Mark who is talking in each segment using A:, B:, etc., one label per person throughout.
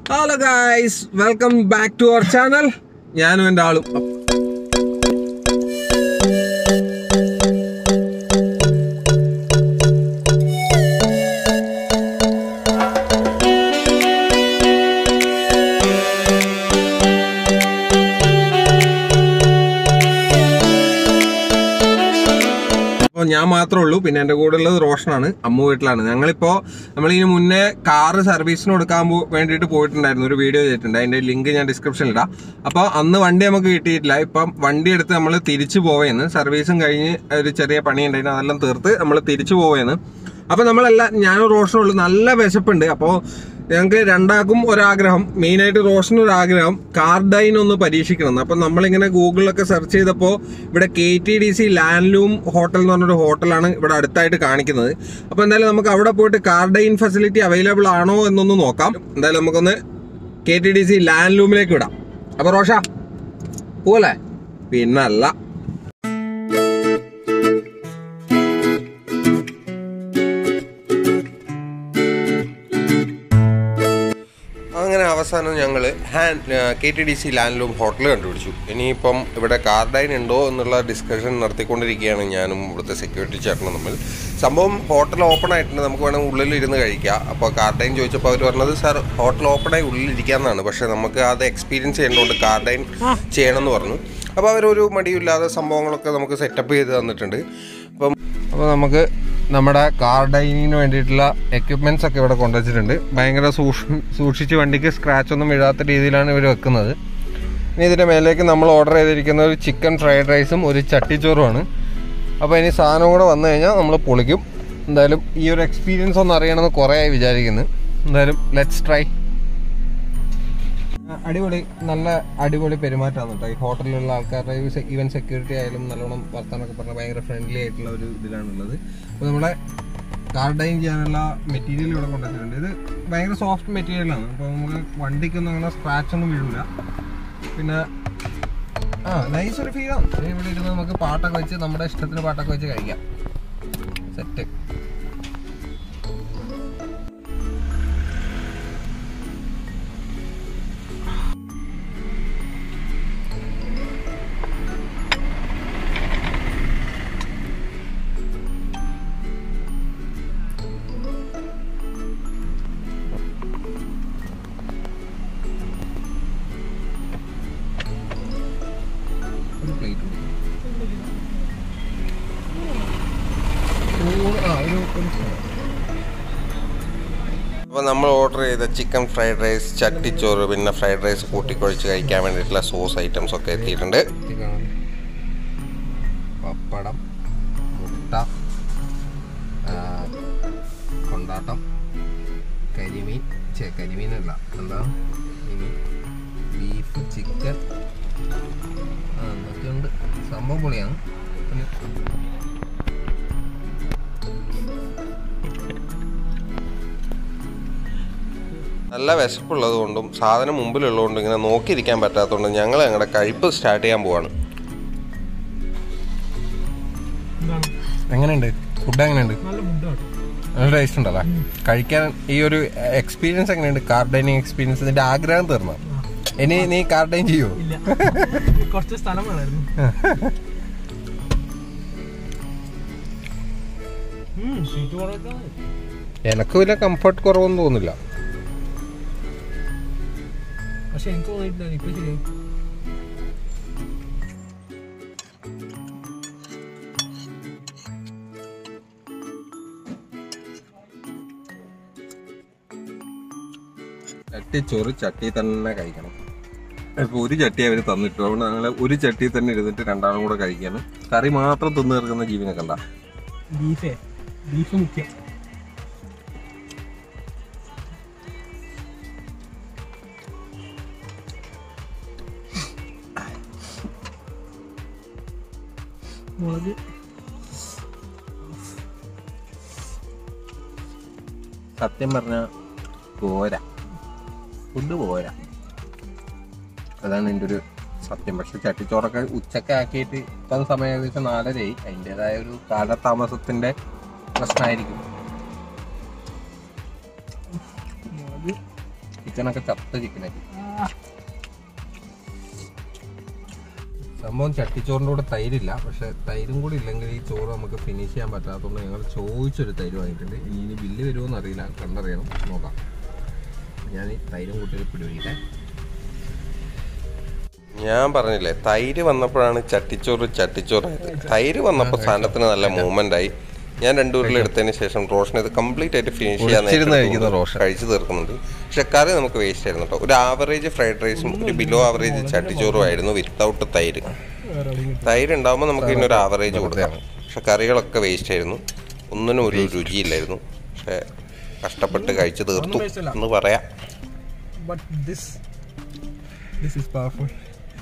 A: Hello guys welcome back to our channel ഞാനും എൻ്റെ ആളും അപ്പോൾ ഞാൻ മാത്രമേ ഉള്ളൂ പിന്നെ എൻ്റെ കൂടെ ഉള്ളത് റോഷനാണ് അമ്മു വീട്ടിലാണ് ഞങ്ങളിപ്പോൾ നമ്മളിതിന് മുന്നേ കാറ് സർവീസിന് കൊടുക്കാൻ പോ- വേണ്ടിയിട്ട് പോയിട്ടുണ്ടായിരുന്നു ഒരു വീഡിയോ ചെയ്തിട്ടുണ്ട് അതിൻ്റെ ലിങ്ക് ഞാൻ ഡിസ്ക്രിപ്ഷനിൽ ഇടാം അപ്പോൾ അന്ന് വണ്ടി നമുക്ക് കിട്ടിയിട്ടില്ല ഇപ്പം വണ്ടി എടുത്ത് നമ്മൾ തിരിച്ചു പോവേന്ന് സർവീസും കഴിഞ്ഞ് ഒരു ചെറിയ പണി ഉണ്ടായിരുന്നു അതെല്ലാം തീർത്ത് നമ്മൾ തിരിച്ചു പോവേന്ന് അപ്പോൾ നമ്മളെല്ലാം ഞാനും റോഷനും ഉള്ളു നല്ല വിശപ്പുണ്ട് അപ്പോൾ ഞങ്ങൾക്ക് രണ്ടാൾക്കും ഒരാഗ്രഹം മെയിനായിട്ട് റോഷന് ഒരു ആഗ്രഹം കാർഡൈൻ ഒന്ന് പരീക്ഷിക്കണം എന്ന്. അപ്പം നമ്മളിങ്ങനെ ഗൂഗിളിലൊക്കെ സെർച്ച് ചെയ്തപ്പോൾ ഇവിടെ കെ ടി ഡി സി ലാൻഡ്ലൂം ഹോട്ടൽ എന്ന് പറഞ്ഞൊരു ഹോട്ടലാണ് ഇവിടെ അടുത്തായിട്ട് കാണിക്കുന്നത് അപ്പോൾ എന്തായാലും നമുക്ക് അവിടെ പോയിട്ട് കാർഡൈൻ ഫെസിലിറ്റി അവൈലബിൾ ആണോ എന്നൊന്ന് നോക്കാം എന്തായാലും നമുക്കൊന്ന് കെ ടി ഡി സി ലാൻഡ്ലൂമിലേക്ക് വിടാം അപ്പോൾ റോഷ പോവല്ലേ പിന്നല്ല അങ്ങനെ അവസാനം ഞങ്ങൾ ഹാൻഡ് കെ ടി ഡി സി ലാൻഡ്ലൂം ഹോട്ടൽ കണ്ടുപിടിച്ചു ഇനിയിപ്പം ഇവിടെ കാർഡൈൻ ഉണ്ടോ എന്നുള്ള ഡിസ്കഷൻ നടത്തിക്കൊണ്ടിരിക്കുകയാണ് ഞാനും ഇവിടുത്തെ സെക്യൂരിറ്റി ചേട്ടനും തമ്മിൽ സംഭവം ഹോട്ടൽ ഓപ്പൺ ആയിട്ടുണ്ട് നമുക്ക് വേണമെങ്കിൽ ഉള്ളിൽ ഇരുന്ന് കഴിക്കാം അപ്പോൾ കാർഡൈൻ ചോദിച്ചപ്പോൾ അവർ പറഞ്ഞത് സാർ ഹോട്ടൽ ഓപ്പണായി ഉള്ളിൽ ഇരിക്കാമെന്നാണ് പക്ഷേ നമുക്ക് അത് എക്സ്പീരിയൻസ് ചെയ്യേണ്ടതുകൊണ്ട് കാർഡൈൻ ചെയ്യണമെന്ന് പറഞ്ഞു അപ്പോൾ അവരൊരു മടിയില്ലാതെ സംഭവങ്ങളൊക്കെ നമുക്ക് സെറ്റപ്പ് ചെയ്ത് തന്നിട്ടുണ്ട് അപ്പം അപ്പോൾ നമുക്ക് നമ്മുടെ കാർ ഡൈനിങ്ങിന് വേണ്ടിയിട്ടുള്ള എക്യുപ്മെന്റ്സ് ഒക്കെ ഇവിടെ കൊണ്ടുവച്ചിട്ടുണ്ട് ഭയങ്കര സൂക്ഷി സൂക്ഷിച്ച് വണ്ടിക്ക് സ്ക്രാച്ച് ഒന്നും വീഴാത്ത രീതിയിലാണ് ഇവർ വെക്കുന്നത് ഇനി ഇതിൻ്റെ മേലേക്ക് നമ്മൾ ഓർഡർ ചെയ്തിരിക്കുന്ന ഒരു ചിക്കൻ ഫ്രൈഡ് റൈസും ഒരു ചട്ടിച്ചോറുമാണ് അപ്പോൾ ഇനി സാധനം കൂടെ വന്നു കഴിഞ്ഞാൽ നമ്മൾ പൊളിക്കും എന്തായാലും ഈ ഒരു എക്സ്പീരിയൻസ് ഒന്ന് അറിയണമെന്ന് കുറേ ആയി വിചാരിക്കുന്നു എന്തായാലും ലെറ്റ്സ് ട്രൈ അടിപൊളി നല്ല അടിപൊളി പെരുമാറ്റമാണ് കേട്ടോ ഈ ഹോട്ടലിലുള്ള ആൾക്കാരുടെ ഈവൻ സെക്യൂരിറ്റി ആയാലും നല്ലോണം വർത്താനൊക്കെ പറഞ്ഞ ഭയങ്കര ഫ്രണ്ട്ലി ആയിട്ടുള്ള ഒരു ഇതിലാണുള്ളത് അപ്പോൾ നമ്മളെ കാർ ഡൈൻ ചെയ്യാനുള്ള മെറ്റീരിയൽ ഇവിടെ കൊണ്ടുവച്ചിട്ടുണ്ട് ഇത് ഭയങ്കര സോഫ്റ്റ് മെറ്റീരിയലാണ് അപ്പോൾ നമുക്ക് വണ്ടിക്കൊന്നും അങ്ങനെ സ്ക്രാച്ച് ഒന്നും വീഴില്ല പിന്നെ ആ നൈസ് ഒരു ഫീലാണ് ഇവിടെ ഇരുന്ന് നമുക്ക് പാട്ടൊക്കെ വെച്ച് നമ്മുടെ ഇഷ്ടത്തിന് പാട്ടൊക്കെ വെച്ച് കഴിക്കാം സെറ്റ് ഒരു പ്ലേറ്റ് അപ്പോൾ നമ്മൾ ഓർഡർ ചെയ്ത ചിക്കൻ ഫ്രൈഡ് റൈസ് ചട്ടിച്ചോറ് പിന്നെ ഫ്രൈഡ് റൈസ് കൂട്ടിക്കുഴച്ച് കഴിക്കാൻ വേണ്ടിയിട്ടുള്ള സോസ് ഐറ്റംസ് ഒക്കെ എത്തിയിട്ടുണ്ട് പപ്പടം മുട്ട ആ, കൊണ്ടാട്ടം കരിമീൻ ചേ കരിമീനല്ല എന്താ ഇനി ബീഫ് ചിക്കൻ ആ എന്നൊക്കെ ഉണ്ട് സംഭവം പൊളിയാണ് പിന്നെ നല്ല വിശപ്പുള്ളത് കൊണ്ടും സാധനം മുമ്പിലുള്ളതുകൊണ്ടും ഇങ്ങനെ നോക്കിയിരിക്കാൻ പറ്റാത്തതുകൊണ്ടും ഞങ്ങൾ ഞങ്ങളുടെ കഴിപ്പ് സ്റ്റാർട്ട് ചെയ്യാൻ പോവാണ് എങ്ങനെയുണ്ട് ഫുഡ് എങ്ങനെയുണ്ട് നല്ല ടേസ്റ്റ് ഉണ്ടല്ലേ കഴിക്കാൻ ഈ ഒരു എക്സ്പീരിയൻസ് എങ്ങനെയുണ്ട് കാർ ഡൈനിങ് എക്സ്പീരിയൻസ് ഇതിന്റെ ആഗ്രഹം തീർന്നു ഇനി നീ കാർ ഡൈൻ ചെയ്യോ
B: ഇല്ല കുറച്ച് സ്ഥലം വേണമായിരുന്നു സീറ്റ് കുറവൊക്കെ
A: എനക്ക് വലിയ കംഫർട്ട് കുറവൊന്നും തോന്നില്ല
B: പക്ഷെ എനിക്ക് തോന്നിയിട്ടില്ല ഇപ്പൊ ശരി
A: ചട്ടി ചോറ് ചട്ടി തന്നെ കഴിക്കണം ഇപ്പൊ ഒരു ചട്ടി അവർ തന്നിട്ടു അതുകൊണ്ട് ഞങ്ങൾ ഒരു ചട്ടി തന്നെ ഇരുന്നിട്ട് രണ്ടാളും കൂടെ കഴിക്കാണ് കറി മാത്രം തിന്നു തീർക്കുന്ന ജീവനെ കണ്ട
B: ബീഫേ ബീഫ് മുഖ്യം മുളക്
A: സത്യം പറഞ്ഞ പോരാ ഫുഡ് പോരാ അതാണ് എൻ്റെ ഒരു സത്യം പക്ഷെ ചട്ടിച്ചോറൊക്കെ ഉച്ചക്കെ ആക്കിയിട്ട് ഇപ്പം സമയം ഏകദേശം നാലരയായി അതിൻ്റെതായ ഒരു കാലതാമസത്തിന്റെ പ്രശ്നമായിരിക്കും
B: മുളക്
A: ചിക്കനൊക്കെ ചത്ത ചിക്കനായി സംഭവം ചട്ടിച്ചോറിൻ്റെ കൂടെ തൈരില്ല പക്ഷെ തൈരും കൂടി ഇല്ലെങ്കിൽ ഈ ചോറ് നമുക്ക് ഫിനിഷ് ചെയ്യാൻ പറ്റാത്തതുകൊണ്ട് ഞങ്ങൾ ചോദിച്ചൊരു തൈര് വാങ്ങിയിട്ടുണ്ട് ഇനി ഇനി ബില്ല് വരുമോ എന്നറിയില്ല കണ്ടറിയണം നോക്കാം ഞാൻ ഈ തൈരും കൂട്ടി പിടിപിടിക്കട്ടെ ഞാൻ പറഞ്ഞില്ലേ തൈര് വന്നപ്പോഴാണ് ചട്ടിച്ചോറ് ചട്ടിച്ചോറായത് തൈര് വന്നപ്പോൾ സാധനത്തിന് നല്ല മൂവ്മെന്റ് ആയി ഞാൻ രണ്ടു ഉരുള എടുത്തതിന് ശേഷം റോഷൻ ഇത് കംപ്ലീറ്റ് ആയിട്ട് ഫിനിഷ് ചെയ്യാൻ കഴിച്ചു തീർക്കുന്നുണ്ട് പക്ഷെ കറി നമുക്ക് വേസ്റ്റ് ആയിരുന്നു കേട്ടോ ഒരു ആവറേജ് ഫ്രൈഡ് റൈസും ഒരു ബിലോ ആവറേജ് ചട്ടിച്ചോറും ആയിരുന്നു വിത്തൗട്ട് തൈര് തൈര് ഉണ്ടാകുമ്പോൾ നമുക്ക് ഇതിനൊരു ആവറേജ് കൊടുക്കാം പക്ഷെ കറികളൊക്കെ വേസ്റ്റ് ആയിരുന്നു ഒന്നിനും ഒരു രുചിയില്ലായിരുന്നു പക്ഷെ കഷ്ടപ്പെട്ട് കഴിച്ചു തീർത്തു എന്ന് പറയാം
B: But this, this is powerful.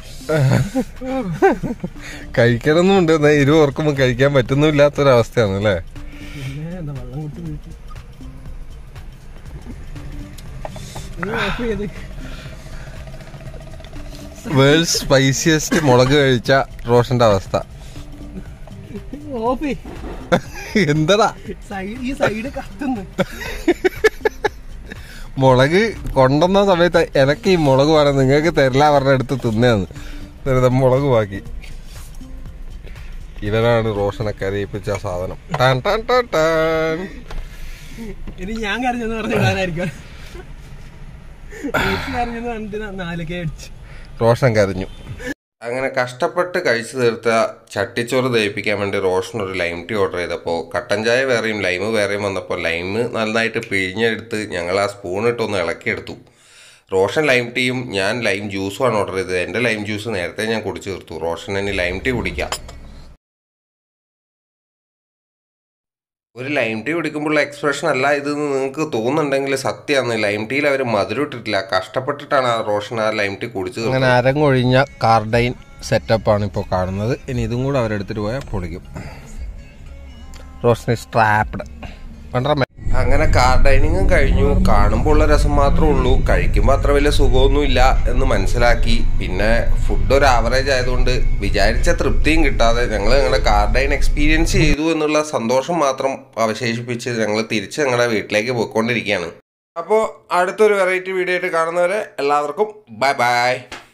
A: കഴിക്കണമെന്നുണ്ട് എന്നാൽ ഇരു ഓർക്കുമ്പോൾ കഴിക്കാൻ പറ്റുന്നില്ലാത്തൊരവസ്ഥയാണ് അല്ലേ
B: പിന്നെ എന്താ വെള്ളം കുടിച്ച് വീട്ടിൽ ഓഫ് ചെയ്ത്
A: വേൾഡ് സ്പൈസിയസ്റ്റ് മുളക് കഴിച്ച റോഷന്റെ അവസ്ഥ
B: ഓഫ്
A: എന്താടാ
B: സൈഡ് ഈ സൈഡ് കത്തുന്നു
A: മുളക് കൊണ്ടുവന്ന സമയത്ത് എനക്ക് ഈ മുളക് വേണം നിങ്ങൾക്ക് തരില്ല അവരുടെ അടുത്ത് തിന്നാന്ന് വെറുതെ മുളക് ബാക്കി ഇവനാണ് റോഷനെ കരയിപ്പിച്ച ആ സാധനം ടാൻ ടാൻ ടാൻ ടാൻ.
B: ഇനി ഞാൻ കരഞ്ഞെന്ന് പറഞ്ഞ് ഇടാനായിരിക്കും വീട്ടിൽ കരഞ്ഞെന്ന് പറഞ്ഞിട്ട് നാലൊക്കെ അടിച്ചു
A: റോഷൻ കരഞ്ഞു അങ്ങനെ കഷ്ടപ്പെട്ട് കഴിച്ചു തീർത്ത ചട്ടിച്ചോറ് ദഹിപ്പിക്കാൻ വേണ്ടി റോഷൻ ഒരു ലൈം ടീ ഓർഡർ ചെയ്തപ്പോൾ കട്ടൻ ചായ വേറെയും ലൈം വേറെയും വന്നപ്പോൾ ലൈം നന്നായിട്ട് പിഴിഞ്ഞെടുത്ത് ഞങ്ങൾ ആ സ്പൂൺ ഇട്ടൊന്ന് ഇളക്കിയെടുത്തു റോഷൻ ലൈം ടീയും ഞാൻ ലൈം ജ്യൂസുമാണ് ഓർഡർ ചെയ്തത് എൻ്റെ ലൈം ജ്യൂസ് നേരത്തെ ഞാൻ കുടിച്ചു തീർത്തു റോഷൻ ഇനി ലൈം ടീ കുടിക്കാം ഒരു ലൈം ടീ കുടിക്കുമ്പോഴുള്ള എക്സ്പ്രഷൻ അല്ല ഇത് നിങ്ങൾക്ക് തോന്നുന്നുണ്ടെങ്കിൽ സത്യമാണ് ലൈം ടീയിൽ അവർ മധുരം ഇട്ടിട്ടില്ല കഷ്ടപ്പെട്ടിട്ടാണ് ആ റോഷൻ ആ ലൈം ടീ കുടിച്ചത് അങ്ങനെ അരങ്ങൊഴിഞ്ഞ കാർഡൈൻ സെറ്റപ്പാണ് ഇപ്പോൾ കാണുന്നത് ഇനി ഇതും കൂടെ അവരെടുത്തിട്ട് പോയാൽ പൊളിക്കും റോഷൻ ഇസ് ട്രാപ്ഡ് അങ്ങനെ കാർ ഡൈനിങ്ങും കഴിഞ്ഞു കാണുമ്പോൾ ഉള്ള രസം മാത്രമേ ഉള്ളൂ കഴിക്കുമ്പോൾ അത്ര വലിയ സുഖമൊന്നുമില്ല എന്ന് മനസ്സിലാക്കി പിന്നെ ഫുഡ് ഒരു ആവറേജ് ആയതുകൊണ്ട് വിചാരിച്ച തൃപ്തിയും കിട്ടാതെ ഞങ്ങൾ ഞങ്ങളുടെ കാർ ഡൈൻ എക്സ്പീരിയൻസ് ചെയ്തു എന്നുള്ള സന്തോഷം മാത്രം അവശേഷിപ്പിച്ച് ഞങ്ങൾ തിരിച്ച് ഞങ്ങളുടെ വീട്ടിലേക്ക് പോയിക്കൊണ്ടിരിക്കുകയാണ് അപ്പോൾ അടുത്തൊരു വെറൈറ്റി വീഡിയോ ആയിട്ട് കാണുന്നവരെ എല്ലാവർക്കും ബൈ ബൈ